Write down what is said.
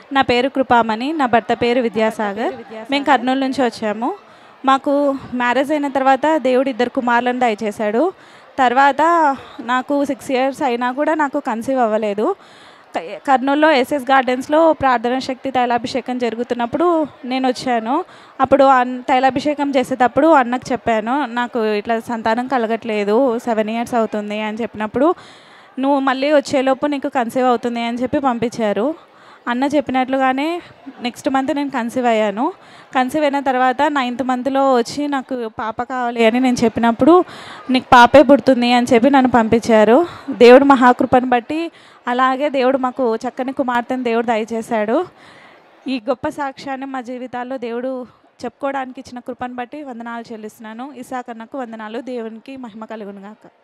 నా పేరు కృపామణి నా భర్త పేరు విద్యాసాగర్ మేము కర్నూలు నుంచి వచ్చాము మాకు మ్యారేజ్ అయిన తర్వాత దేవుడు ఇద్దరు కుమారులను దయచేశాడు తర్వాత నాకు సిక్స్ ఇయర్స్ అయినా కూడా నాకు కన్సీవ్ అవ్వలేదు క- కర్నూలులో ఎస్ఎస్ గార్డెన్స్లో ప్రార్థన శక్తి తైలాభిషేకం జరుగుతున్నప్పుడు నేను వచ్చాను అప్పుడు అన్ తైలాభిషేకం చేసేటప్పుడు అన్నకు చెప్పాను నాకు ఇట్లా సంతానం కలగట్లేదు సెవెన్ ఇయర్స్ అవుతుంది అని చెప్పినప్పుడు నువ్వు మళ్ళీ వచ్చేలోపు నీకు కన్సీవ్ అవుతుంది అని చెప్పి పంపించారు అన్న చెప్పినట్లుగానే నెక్స్ట్ మంత్ నేను కన్సీవ్ అయ్యాను కన్సీవ్ అయిన తర్వాత నైన్త్ మంత్లో వచ్చి నాకు పాప కావాలి అని నేను చెప్పినప్పుడు నీకు పాపే పుడుతుంది అని చెప్పి నన్ను పంపించారు దేవుడు మహాకృపను బట్టి అలాగే దేవుడు మాకు చక్కని కుమార్తెను దేవుడు దయచేశాడు ఈ గొప్ప సాక్ష్యాన్ని మా జీవితాల్లో దేవుడు చెప్పుకోవడానికి ఇచ్చిన కృపను బట్టి వందనాలు చెల్లిస్తున్నాను ఇసాకన్నకు వందనాలు దేవునికి మహిమ కలుగునుగాక